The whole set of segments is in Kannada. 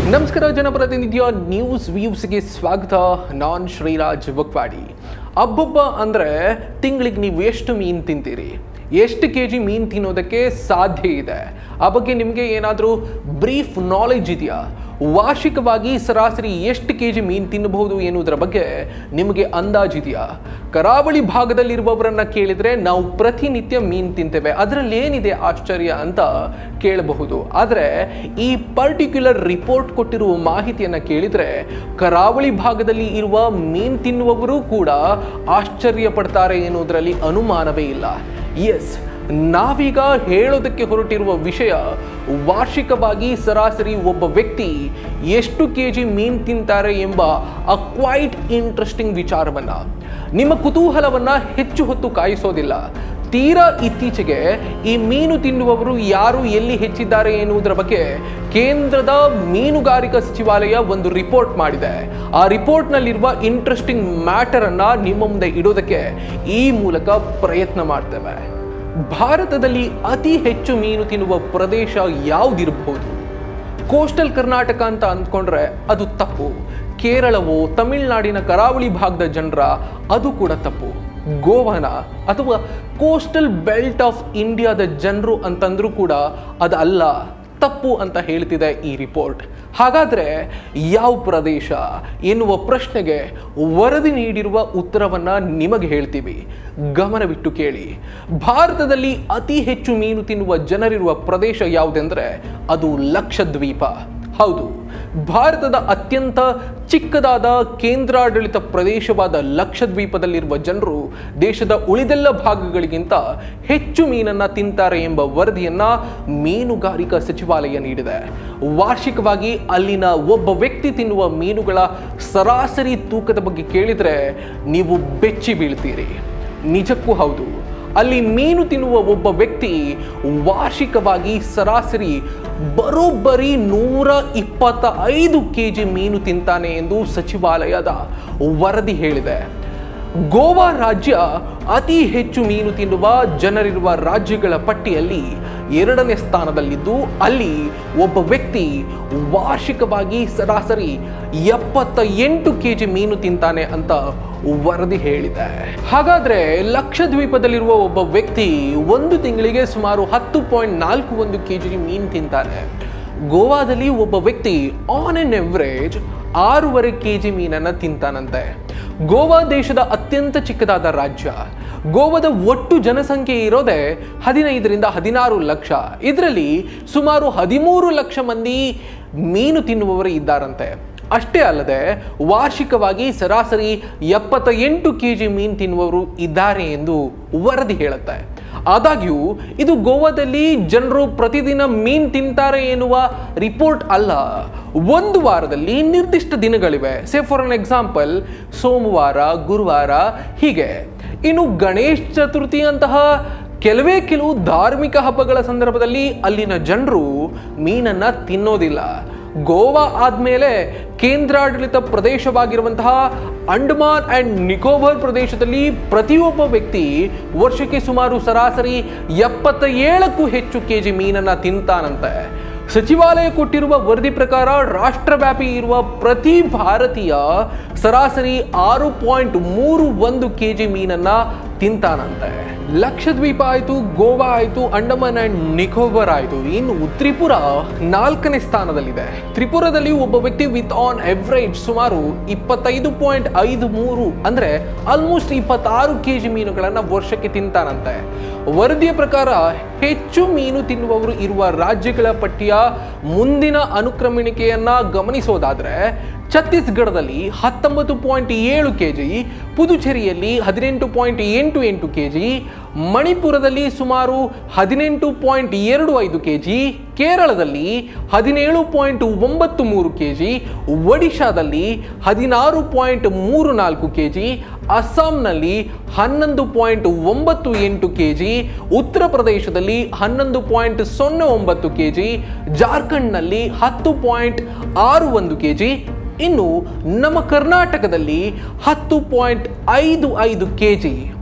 ನಮಸ್ಕಾರ ಜನಪ್ರತಿನಿಧಿಯ ನ್ಯೂಸ್ ವ್ಯೂಸ್ಗೆ ಸ್ವಾಗತ ನಾನ್ ಶ್ರೀರಾಜ್ ಬಕ್ವಾಡಿ ಅಬ್ಬಬ್ಬ ಅಂದರೆ ತಿಂಗಳಿಗೆ ನೀವು ಎಷ್ಟು ಮೀನು ತಿಂತೀರಿ ಎಷ್ಟು ಕೆ ಜಿ ಮೀನು ತಿನ್ನೋದಕ್ಕೆ ಸಾಧ್ಯ ಇದೆ ಆ ಬಗ್ಗೆ ನಿಮಗೆ ಏನಾದರೂ ಬ್ರೀಫ್ ನಾಲೆಜ್ ಇದೆಯಾ ವಾರ್ಷಿಕವಾಗಿ ಸರಾಸರಿ ಎಷ್ಟು ಕೆ ಜಿ ಮೀನು ತಿನ್ನಬಹುದು ಎನ್ನುವುದರ ಬಗ್ಗೆ ನಿಮಗೆ ಅಂದಾಜಿದೆಯಾ ಕರಾವಳಿ ಭಾಗದಲ್ಲಿರುವವರನ್ನ ಕೇಳಿದರೆ ನಾವು ಪ್ರತಿನಿತ್ಯ ಮೀನು ತಿಂತೇವೆ ಅದರಲ್ಲಿ ಏನಿದೆ ಆಶ್ಚರ್ಯ ಅಂತ ಕೇಳಬಹುದು ಆದರೆ ಈ ಪರ್ಟಿಕ್ಯುಲರ್ ರಿಪೋರ್ಟ್ ಕೊಟ್ಟಿರುವ ಮಾಹಿತಿಯನ್ನು ಕೇಳಿದರೆ ಕರಾವಳಿ ಭಾಗದಲ್ಲಿ ಇರುವ ಮೀನು ತಿನ್ನುವವರು ಕೂಡ ಆಶ್ಚರ್ಯ ಪಡ್ತಾರೆ ಎನ್ನುವುದರಲ್ಲಿ ಅನುಮಾನವೇ ಇಲ್ಲ ಎಸ್ ನಾವೀಗ ಹೇಳೋದಕ್ಕೆ ಹೊರಟಿರುವ ವಿಷಯ ವಾರ್ಷಿಕವಾಗಿ ಸರಾಸರಿ ಒಬ್ಬ ವ್ಯಕ್ತಿ ಎಷ್ಟು ಕೆ ಜಿ ಮೀನು ತಿಂತಾರೆ ಎಂಬ ಅ ಕ್ವೈಟ್ ಇಂಟ್ರೆಸ್ಟಿಂಗ್ ವಿಚಾರವನ್ನ ನಿಮ್ಮ ಕುತೂಹಲವನ್ನ ಹೆಚ್ಚು ಹೊತ್ತು ಕಾಯಿಸೋದಿಲ್ಲ ತೀರಾ ಇತ್ತೀಚೆಗೆ ಈ ಮೀನು ತಿನ್ನುವವರು ಯಾರು ಎಲ್ಲಿ ಹೆಚ್ಚಿದ್ದಾರೆ ಎನ್ನುವುದರ ಬಗ್ಗೆ ಕೇಂದ್ರದ ಮೀನುಗಾರಿಕಾ ಸಚಿವಾಲಯ ಒಂದು ರಿಪೋರ್ಟ್ ಮಾಡಿದೆ ಆ ರಿಪೋರ್ಟ್ನಲ್ಲಿರುವ ಇಂಟ್ರೆಸ್ಟಿಂಗ್ ಮ್ಯಾಟರ್ ಅನ್ನ ನಿಮ್ಮ ಮುಂದೆ ಇಡೋದಕ್ಕೆ ಈ ಮೂಲಕ ಪ್ರಯತ್ನ ಮಾಡ್ತೇವೆ ಭಾರತದಲ್ಲಿ ಅತಿ ಹೆಚ್ಚು ಮೀನು ತಿನ್ನುವ ಪ್ರದೇಶ ಯಾವುದಿರಬಹುದು ಕೋಸ್ಟಲ್ ಕರ್ನಾಟಕ ಅಂತ ಅಂದ್ಕೊಂಡ್ರೆ ಅದು ತಪ್ಪು ಕೇರಳವೋ ತಮಿಳುನಾಡಿನ ಕರಾವಳಿ ಭಾಗದ ಜನರ ಅದು ಕೂಡ ತಪ್ಪು ಗೋವಾನ ಅಥವಾ ಕೋಸ್ಟಲ್ ಬೆಲ್ಟ್ ಆಫ್ ಇಂಡಿಯಾದ ಜನರು ಅಂತಂದ್ರೂ ಕೂಡ ಅದು ಅಲ್ಲ ತಪ್ಪು ಅಂತ ಹೇಳ್ತಿದೆ ಈ ರಿಪೋರ್ಟ್ ಹಾಗಾದ್ರೆ ಯಾವ ಪ್ರದೇಶ ಎನ್ನುವ ಪ್ರಶ್ನೆಗೆ ವರದಿ ನೀಡಿರುವ ಉತ್ತರವನ್ನ ನಿಮಗೆ ಹೇಳ್ತೀವಿ ಗಮನವಿಟ್ಟು ಕೇಳಿ ಭಾರತದಲ್ಲಿ ಅತಿ ಹೆಚ್ಚು ಮೀನು ತಿನ್ನುವ ಜನರಿರುವ ಪ್ರದೇಶ ಯಾವುದೆಂದ್ರೆ ಅದು ಲಕ್ಷದ್ವೀಪ ಹೌದು ಭಾರತದ ಅತ್ಯಂತ ಚಿಕ್ಕದಾದ ಕೇಂದ್ರಾಡಳಿತ ಪ್ರದೇಶವಾದ ಲಕ್ಷದ್ವೀಪದಲ್ಲಿರುವ ಜನರು ದೇಶದ ಉಳಿದೆಲ್ಲ ಭಾಗಗಳಿಗಿಂತ ಹೆಚ್ಚು ಮೀನನ್ನ ತಿಂತಾರೆ ಎಂಬ ವರದಿಯನ್ನ ಮೀನುಗಾರಿಕಾ ಸಚಿವಾಲಯ ನೀಡಿದೆ ವಾರ್ಷಿಕವಾಗಿ ಅಲ್ಲಿನ ಒಬ್ಬ ವ್ಯಕ್ತಿ ತಿನ್ನುವ ಮೀನುಗಳ ಸರಾಸರಿ ತೂಕದ ಬಗ್ಗೆ ಕೇಳಿದ್ರೆ ನೀವು ಬೆಚ್ಚಿ ಬೀಳ್ತೀರಿ ನಿಜಕ್ಕೂ ಹೌದು ಅಲ್ಲಿ ಮೀನು ತಿನ್ನುವ ಒಬ್ಬ ವ್ಯಕ್ತಿ ವಾರ್ಷಿಕವಾಗಿ ಸರಾಸರಿ ಬರೋಬ್ಬರಿ ನೂರ ಇಪ್ಪತ್ತ ಐದು ಕೆ ಜಿ ಮೀನು ತಿಂತಾನೆ ಎಂದು ಸಚಿವಾಲಯದ ವರದಿ ಹೇಳಿದೆ ಗೋವಾ ರಾಜ್ಯ ಅತಿ ಹೆಚ್ಚು ಮೀನು ತಿನ್ನುವ ಜನರಿರುವ ರಾಜ್ಯಗಳ ಪಟ್ಟಿಯಲ್ಲಿ ಎರಡನೇ ಸ್ಥಾನದಲ್ಲಿದ್ದು ಅಲ್ಲಿ ಒಬ್ಬ ವ್ಯಕ್ತಿ ವಾರ್ಷಿಕವಾಗಿ ಸರಾಸರಿ ಎಪ್ಪತ್ತ ಎಂಟು ಕೆ ಜಿ ಮೀನು ತಿಂತಾನೆ ಅಂತ ವರದಿ ಹೇಳಿದೆ ಹಾಗಾದ್ರೆ ಲಕ್ಷದ್ವೀಪದಲ್ಲಿರುವ ಒಬ್ಬ ವ್ಯಕ್ತಿ ಒಂದು ತಿಂಗಳಿಗೆ ಸುಮಾರು ಹತ್ತು ಪಾಯಿಂಟ್ ನಾಲ್ಕು ಒಂದು ಕೆ ಜಿ ಮೀನು ತಿಂತಾನೆ ಗೋವಾದಲ್ಲಿ ಒಬ್ಬ ವ್ಯಕ್ತಿ ಆನ್ ಎನ್ ಎವರೇಜ್ ಆರೂವರೆ ಕೆ ಜಿ ಮೀನನ್ನು ತಿಂತಾನಂತೆ ಗೋವಾ ದೇಶದ ಅತ್ಯಂತ ಚಿಕ್ಕದಾದ ರಾಜ್ಯ ಗೋವಾದ ಒಟ್ಟು ಜನಸಂಖ್ಯೆ ಇರೋದೇ ಹದಿನೈದರಿಂದ ಹದಿನಾರು ಲಕ್ಷ ಇದರಲ್ಲಿ ಸುಮಾರು ಹದಿಮೂರು ಲಕ್ಷ ಮಂದಿ ಮೀನು ತಿನ್ನುವವರು ಇದ್ದಾರಂತೆ ಅಷ್ಟೇ ಅಲ್ಲದೆ ವಾರ್ಷಿಕವಾಗಿ ಸರಾಸರಿ ಎಪ್ಪತ್ತ ಎಂಟು ಕೆ ಜಿ ಮೀನು ತಿನ್ನುವವರು ಇದ್ದಾರೆ ಎಂದು ವರದಿ ಹೇಳುತ್ತೆ ಆದಾಗ್ಯೂ ಇದು ಗೋವಾದಲ್ಲಿ ಜನರು ಪ್ರತಿದಿನ ಮೀನ್ ತಿಂತಾರೆ ಎನ್ನುವ ರಿಪೋರ್ಟ್ ಅಲ್ಲ ಒಂದು ವಾರದಲ್ಲಿ ನಿರ್ದಿಷ್ಟ ದಿನಗಳಿವೆ ಸೇ ಫಾರ್ ಅನ್ ಎಕ್ಸಾಂಪಲ್ ಸೋಮವಾರ ಗುರುವಾರ ಹೀಗೆ ಇನ್ನು ಗಣೇಶ್ ಚತುರ್ಥಿಯಂತಹ ಕೆಲವೇ ಕೆಲವು ಧಾರ್ಮಿಕ ಹಬ್ಬಗಳ ಸಂದರ್ಭದಲ್ಲಿ ಅಲ್ಲಿನ ಜನರು ಮೀನನ್ನ ತಿನ್ನೋದಿಲ್ಲ ಗೋವಾ ಆದಮೇಲೆ ಕೇಂದ್ರಾಡಳಿತ ಪ್ರದೇಶವಾಗಿರುವಂತಹ ಅಂಡಮಾನ್ ಅಂಡ್ ನಿಕೋಬಾರ್ ಪ್ರದೇಶದಲ್ಲಿ ಪ್ರತಿಯೊಬ್ಬ ವ್ಯಕ್ತಿ ವರ್ಷಕ್ಕೆ ಸುಮಾರು ಸರಾಸರಿ ಎಪ್ಪತ್ತ ಏಳಕ್ಕೂ ಹೆಚ್ಚು ಕೆ ಜಿ ಮೀನನ್ನ ತಿಂತಾನಂತೆ ಸಚಿವಾಲಯ ಕೊಟ್ಟಿರುವ ವರದಿ ಪ್ರಕಾರ ರಾಷ್ಟ್ರವ್ಯಾಪಿ ಇರುವ ಪ್ರತಿ ಭಾರತೀಯ ಸರಾಸರಿ ಆರು ಪಾಯಿಂಟ್ ಮೂರು ಒಂದು ಕೆ ಜಿ ಮೀನನ್ನ ತಿಂತಾನಂತೆ ಲಕ್ಷದ್ವೀಪ ಆಯಿತು ಗೋವಾ ಆಯಿತು ಅಂಡಮಾನ್ ಅಂಡ್ ನಿಕೋಬಾರ್ ಆಯಿತು ಇನ್ನು ತ್ರಿಪುರ ನಾಲ್ಕನೇ ಸ್ಥಾನದಲ್ಲಿದೆ ತ್ರಿಪುರದಲ್ಲಿ ಒಬ್ಬ ವ್ಯಕ್ತಿ ವಿತ್ ಆನ್ ಎವರೇಜ್ ಸುಮಾರು ಇಪ್ಪತ್ತೈದು ಪಾಯಿಂಟ್ ಐದು ಮೂರು ಅಂದರೆ ಆಲ್ಮೋಸ್ಟ್ ಇಪ್ಪತ್ತಾರು ಕೆ ಜಿ ಮೀನುಗಳನ್ನು ವರ್ಷಕ್ಕೆ ತಿಂತಾನಂತೆ ವರದಿಯ ಪ್ರಕಾರ ಹೆಚ್ಚು ಮೀನು ತಿನ್ನುವವರು ಇರುವ ರಾಜ್ಯಗಳ ಪಟ್ಟಿಯ ಮುಂದಿನ ಅನುಕ್ರಮಣಿಕೆಯನ್ನ ಗಮನಿಸೋದಾದ್ರೆ ಛತ್ತೀಸ್ಗಢದಲ್ಲಿ ಹತ್ತೊಂಬತ್ತು ಪಾಯಿಂಟ್ ಏಳು ಕೆ ಜಿ ಪುದುಚೇರಿಯಲ್ಲಿ ಹದಿನೆಂಟು ಪಾಯಿಂಟ್ ಎಂಟು ಎಂಟು ಕೆ ಜಿ ಮಣಿಪುರದಲ್ಲಿ ಸುಮಾರು ಹದಿನೆಂಟು ಪಾಯಿಂಟ್ ಎರಡು ಐದು ಕೆ ಜಿ ಕೇರಳದಲ್ಲಿ ಹದಿನೇಳು ಪಾಯಿಂಟ್ ಒಂಬತ್ತು ಮೂರು ಕೆ ಜಿ ಒಡಿಶಾದಲ್ಲಿ ಹದಿನಾರು ಪಾಯಿಂಟ್ ಮೂರು ನಾಲ್ಕು ಕೆ ಜಿ ಅಸ್ಸಾಂನಲ್ಲಿ ಹನ್ನೊಂದು ಪಾಯಿಂಟ್ ಒಂಬತ್ತು ಎಂಟು ಕೆ ಜಿ ಉತ್ತರ ಪ್ರದೇಶದಲ್ಲಿ ಹನ್ನೊಂದು ಪಾಯಿಂಟ್ ಸೊನ್ನೆ ಒಂಬತ್ತು ಕೆ ಜಿ ಜಾರ್ಖಂಡ್ನಲ್ಲಿ ಹತ್ತು ಪಾಯಿಂಟ್ ಆರು ಒಂದು ಕೆ ಜಿ ಇನ್ನು ನಮ್ಮ ಕರ್ನಾಟಕದಲ್ಲಿ ಹತ್ತು ಪಾಯಿಂಟ್ ಐದು ಐದು ಕೆ ಜಿ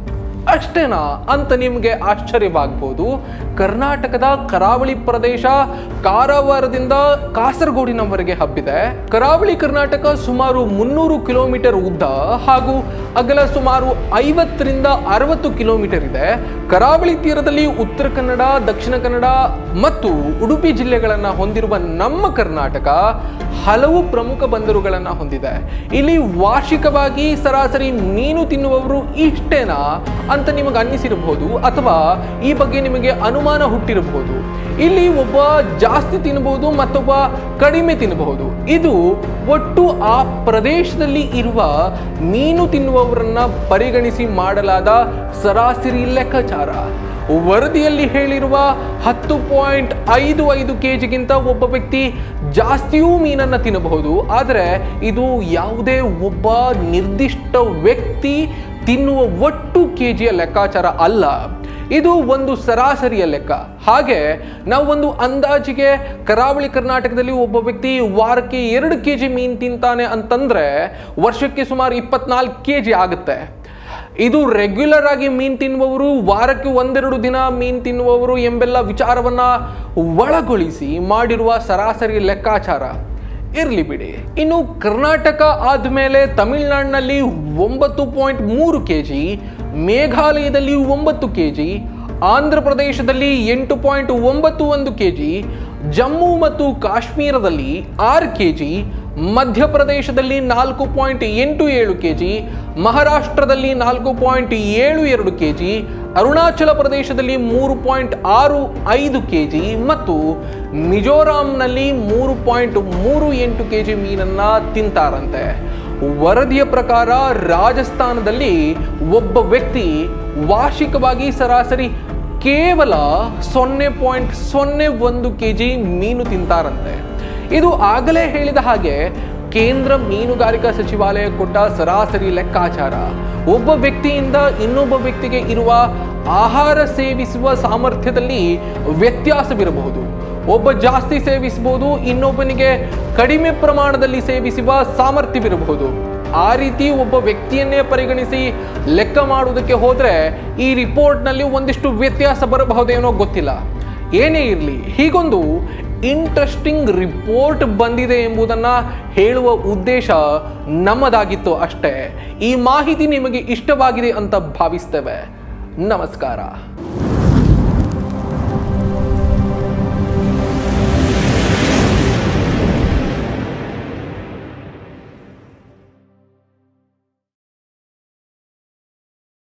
ಅಷ್ಟೇನಾ ಅಂತ ನಿಮಗೆ ಆಶ್ಚರ್ಯವಾಗ್ಬೋದು ಕರ್ನಾಟಕದ ಕರಾವಳಿ ಪ್ರದೇಶ ಕಾರವಾರದಿಂದ ಕಾಸರಗೋಡಿನವರೆಗೆ ಹಬ್ಬಿದೆ ಕರಾವಳಿ ಕರ್ನಾಟಕ ಸುಮಾರು ಮುನ್ನೂರು ಕಿಲೋಮೀಟರ್ ಉದ್ದ ಹಾಗೂ ಅಗಲ ಸುಮಾರು ಐವತ್ತರಿಂದ ಅರವತ್ತು ಕಿಲೋಮೀಟರ್ ಇದೆ ಕರಾವಳಿ ತೀರದಲ್ಲಿ ಉತ್ತರ ಕನ್ನಡ ದಕ್ಷಿಣ ಕನ್ನಡ ಮತ್ತು ಉಡುಪಿ ಜಿಲ್ಲೆಗಳನ್ನು ಹೊಂದಿರುವ ನಮ್ಮ ಕರ್ನಾಟಕ ಹಲವು ಪ್ರಮುಖ ಬಂದರುಗಳನ್ನು ಹೊಂದಿದೆ ಇಲ್ಲಿ ವಾರ್ಷಿಕವಾಗಿ ಸರಾಸರಿ ಮೀನು ತಿನ್ನುವವರು ಇಷ್ಟೇನಾ ಅಂತ ನಿಮಗೆ ಅನ್ನಿಸಿರಬಹುದು ಅಥವಾ ಈ ಬಗ್ಗೆ ನಿಮಗೆ ಅನುಮಾನ ಹುಟ್ಟಿರಬಹುದು ಇಲ್ಲಿ ಒಬ್ಬ ಜಾಸ್ತಿ ತಿನ್ನಬಹುದು ಮತ್ತೊಬ್ಬ ಕಡಿಮೆ ತಿನ್ನಬಹುದು ಇದು ಒಟ್ಟು ಆ ಪ್ರದೇಶದಲ್ಲಿ ಇರುವ ಮೀನು ತಿನ್ನುವವರನ್ನ ಪರಿಗಣಿಸಿ ಮಾಡಲಾದ ಸರಾಸರಿ ಲೆಕ್ಕಾಚಾರ ವರದಿಯಲ್ಲಿ ಹೇಳಿರುವ ಹತ್ತು ಪಾಯಿಂಟ್ ಐದು ಐದು ಕೆ ಜಿಗಿಂತ ಒಬ್ಬ ವ್ಯಕ್ತಿ ಜಾಸ್ತಿಯೂ ಮೀನನ್ನು ತಿನ್ನಬಹುದು ಆದರೆ ಇದು ಯಾವುದೇ ಒಬ್ಬ ನಿರ್ದಿಷ್ಟ ವ್ಯಕ್ತಿ ತಿನ್ನುವ ಒಟ್ಟು ಕೆ ಜಿಯ ಲೆಕ್ಕಾಚಾರ ಅಲ್ಲ ಇದು ಒಂದು ಸರಾಸರಿಯ ಲೆಕ್ಕ ಹಾಗೆ ನಾವು ಒಂದು ಅಂದಾಜಿಗೆ ಕರಾವಳಿ ಕರ್ನಾಟಕದಲ್ಲಿ ಒಬ್ಬ ವ್ಯಕ್ತಿ ವಾರಕ್ಕೆ ಎರಡು ಕೆ ಜಿ ಮೀನು ತಿಂತಾನೆ ಅಂತಂದ್ರೆ ವರ್ಷಕ್ಕೆ ಸುಮಾರು ಇಪ್ಪತ್ನಾಲ್ಕು ಕೆ ಜಿ ಆಗುತ್ತೆ ಇದು ರೆಗ್ಯುಲರ್ ಆಗಿ ಮೀನು ತಿನ್ನುವವರು ವಾರಕ್ಕೆ ಒಂದೆರಡು ದಿನ ಮೀನು ತಿನ್ನುವವರು ಎಂಬೆಲ್ಲ ವಿಚಾರವನ್ನ ಒಳಗೊಳಿಸಿ ಮಾಡಿರುವ ಸರಾಸರಿ ಲೆಕ್ಕಾಚಾರ ಇರಲಿ ಬಿಡಿ ಇನ್ನು ಕರ್ನಾಟಕ ಆದಮೇಲೆ ತಮಿಳುನಾಡಿನಲ್ಲಿ ಒಂಬತ್ತು ಪಾಯಿಂಟ್ ಮೂರು ಕೆ ಜಿ ಮೇಘಾಲಯದಲ್ಲಿ ಒಂಬತ್ತು ಕೆ ಜಿ ಆಂಧ್ರ ಪ್ರದೇಶದಲ್ಲಿ ಎಂಟು ಪಾಯಿಂಟ್ ಒಂಬತ್ತು ಒಂದು ಕೆ ಜಿ ಜಮ್ಮು ಮತ್ತು ಕಾಶ್ಮೀರದಲ್ಲಿ ಆರು ಕೆ ಜಿ ಮಧ್ಯಪ್ರದೇಶದಲ್ಲಿ ನಾಲ್ಕು ಪಾಯಿಂಟ್ ಎಂಟು ಏಳು ಕೆ ಜಿ ಮಹಾರಾಷ್ಟ್ರದಲ್ಲಿ ನಾಲ್ಕು ಪಾಯಿಂಟ್ ಏಳು ಎರಡು ಕೆ ಜಿ ಅರುಣಾಚಲ ಪ್ರದೇಶದಲ್ಲಿ ಮೂರು ಪಾಯಿಂಟ್ ಆರು ಐದು ಕೆ ಜಿ ಮತ್ತು ಮಿಜೋರಾಂನಲ್ಲಿ ಮೂರು ಪಾಯಿಂಟ್ ಮೂರು ಎಂಟು ಕೆ ಜಿ ಮೀನನ್ನು ತಿಂತಾರಂತೆ ವರದಿಯ ಪ್ರಕಾರ ರಾಜಸ್ಥಾನದಲ್ಲಿ ಒಬ್ಬ ವ್ಯಕ್ತಿ ವಾರ್ಷಿಕವಾಗಿ ಸರಾಸರಿ ಕೇವಲ ಸೊನ್ನೆ ಪಾಯಿಂಟ್ ಸೊನ್ನೆ ಒಂದು ಕೆ ಜಿ ಮೀನು ತಿಂತಾರಂತೆ ಇದು ಆಗಲೇ ಹೇಳಿದ ಹಾಗೆ ಕೇಂದ್ರ ಮೀನುಗಾರಿಕಾ ಸಚಿವಾಲಯ ಕೊಟ್ಟ ಸರಾಸರಿ ಲೆಕ್ಕಾಚಾರ ಒಬ್ಬ ವ್ಯಕ್ತಿಯಿಂದ ಇನ್ನೊಬ್ಬ ವ್ಯಕ್ತಿಗೆ ಇರುವ ಆಹಾರ ಸೇವಿಸುವ ಸಾಮರ್ಥ್ಯದಲ್ಲಿ ವ್ಯತ್ಯಾಸವಿರಬಹುದು ಒಬ್ಬ ಜಾಸ್ತಿ ಸೇವಿಸಬಹುದು ಇನ್ನೊಬ್ಬನಿಗೆ ಕಡಿಮೆ ಪ್ರಮಾಣದಲ್ಲಿ ಸೇವಿಸುವ ಸಾಮರ್ಥ್ಯವಿರಬಹುದು ಆ ರೀತಿ ಒಬ್ಬ ವ್ಯಕ್ತಿಯನ್ನೇ ಪರಿಗಣಿಸಿ ಲೆಕ್ಕ ಮಾಡುವುದಕ್ಕೆ ಹೋದ್ರೆ ಈ ರಿಪೋರ್ಟ್ನಲ್ಲಿ ಒಂದಿಷ್ಟು ವ್ಯತ್ಯಾಸ ಬರಬಹುದೇನೋ ಗೊತ್ತಿಲ್ಲ ಏನೇ ಇರಲಿ ಹೀಗೊಂದು ಇಂಟ್ರೆಸ್ಟಿಂಗ್ ರಿಪೋರ್ಟ್ ಬಂದಿದೆ ಎಂಬುದನ್ನ ಹೇಳುವ ಉದ್ದೇಶ ನಮ್ಮದಾಗಿತ್ತು ಅಷ್ಟೇ ಈ ಮಾಹಿತಿ ನಿಮಗೆ ಇಷ್ಟವಾಗಿದೆ ಅಂತ ಭಾವಿಸ್ತೇವೆ ನಮಸ್ಕಾರ